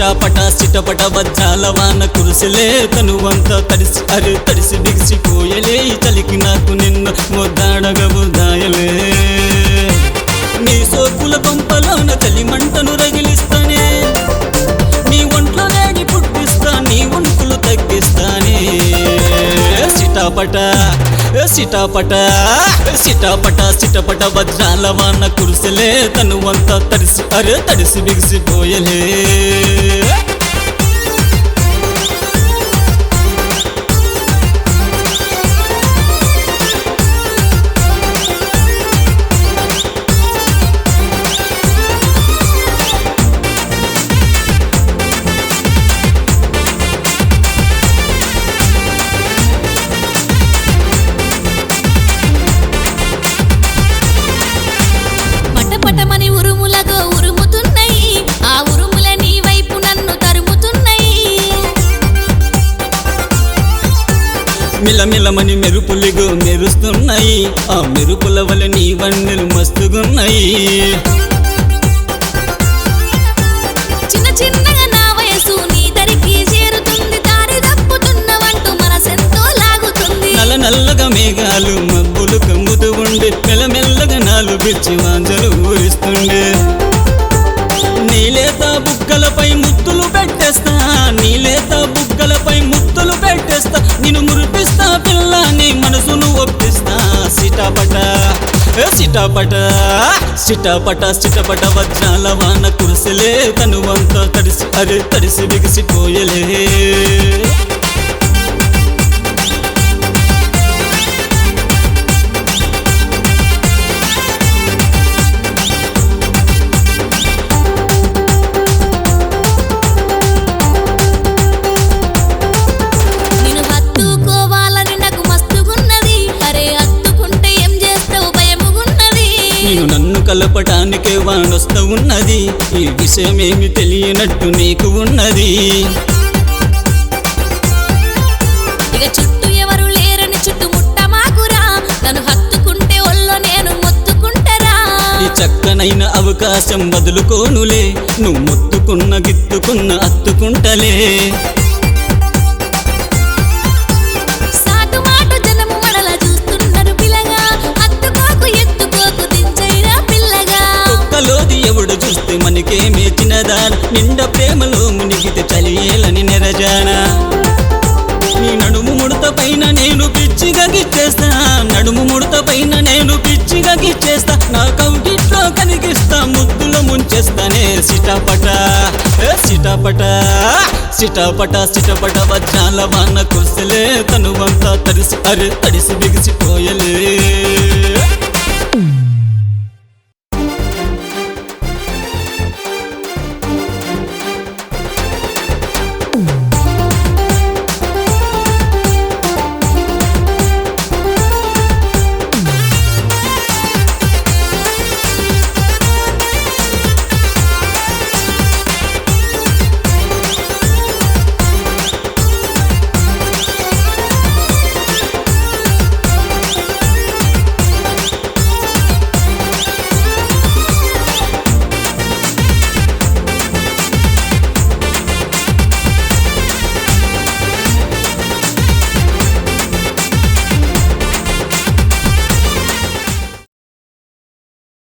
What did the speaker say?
సిటాపట సిటపట వజ్రాల వాన కురుసలే తనువంతా తడిసి అరే తడిసి బిగిసిపోయలే ఈ చలికి నాకు నిన్ను ముద్దాడగ బుద్దాయలే నీ సోకుల కొంపలోన చలి మంటను రగిలిస్తానే నీ ఒంట్లో వేడి పుట్టిస్తా నీ ఒంకులు తగ్గిస్తానే సిటాపట సిటాపట సిటాపట సిటపట వజ్రాల వాన కురుసలే తనువంతా తడిసి అరే తడిసి బిగిసిపోయలే పటపటమని ఉరుములతో ఉరుముతున్నాయి ఆ ఉరుముల నీ వైపు నన్ను తరుముతున్నాయి మిలమిలమని మెరుపులుగు మెరుస్తున్నాయి ఆ మెరుపుల వల్ల నీ వన్నెలు మస్తుగున్నాయి చిన్న చిన్నగా నా వయసు నీ దరికి చేరుతుంది దారి తప్పుతున్నవంటూ మనసెంతో లాగుతుంది నల్ల నల్లగా మేఘాలు మబ్బులు కమ్ముతూ ఉండే మెల్లమెల్లగా నాలు పిచ్చి వాంజలు ఊరిస్తుండే నీలేత బుగ్గలపై ముత్తులు పెట్టేస్తా నీలేత బుగ్గలపై ముత్తులు పెట్టేస్తా నిన్ను మురిపిస్తా పిల్ల నీ మనసును ఒప్పిస్తా సిటాపట ఏ సిటాపట సిటాపట సిటపట వజ్రాల వాన కురిసలే తనువంతా తడిసి అరే తడిసి బిగిసిపోయలే నేను హత్తుకోవాలని నాకు మస్తుగున్నది అరే హత్తుకుంటే ఏం చేస్తావు భయముగున్నది నేను నన్ను కలపటానికే వానొస్త ఉన్నది ఈ విషయమేమి తెలియనట్టు నీకు ఉన్నది ఇక చుట్టూ ఎవరు లేరని చుట్టుముట్ట మాకురా నన్ను హత్తుకుంటే ఒళ్ళో నేను మొత్తుకుంటరా ఈ చక్కనైన అవకాశం వదులుకోనులే నువ్వు మొత్తుకున్న గిత్తుకున్న అత్తుకుంటలే సాటు మాటు జనము మడల చూస్తున్నారు పిల్లగా హత్తుకోకు ఎత్తుకోకు దించైరా పిల్లగా ఒక్కలోది ఎవడు చూస్తే మనకే మేచినదా నిండ ప్రేమలో మునిగితే చలియేలని నెరజానా నీ నడుము ముడత పైన నేను పిచ్చిగా గిచ్చేస్తా నడుము ముడత పైన నేను పిచ్చిగా గిచ్చేస్తా నా కౌగిట్లో కనిగిస్తా ముద్దులో ముంచేస్తానే సిటాపట ఏ సిటాపట సిటాపట సిటపట వజ్రాల వాన కుర్సలే తనువంతా తడిసి అరే తడిసి బిగిసిపోయలే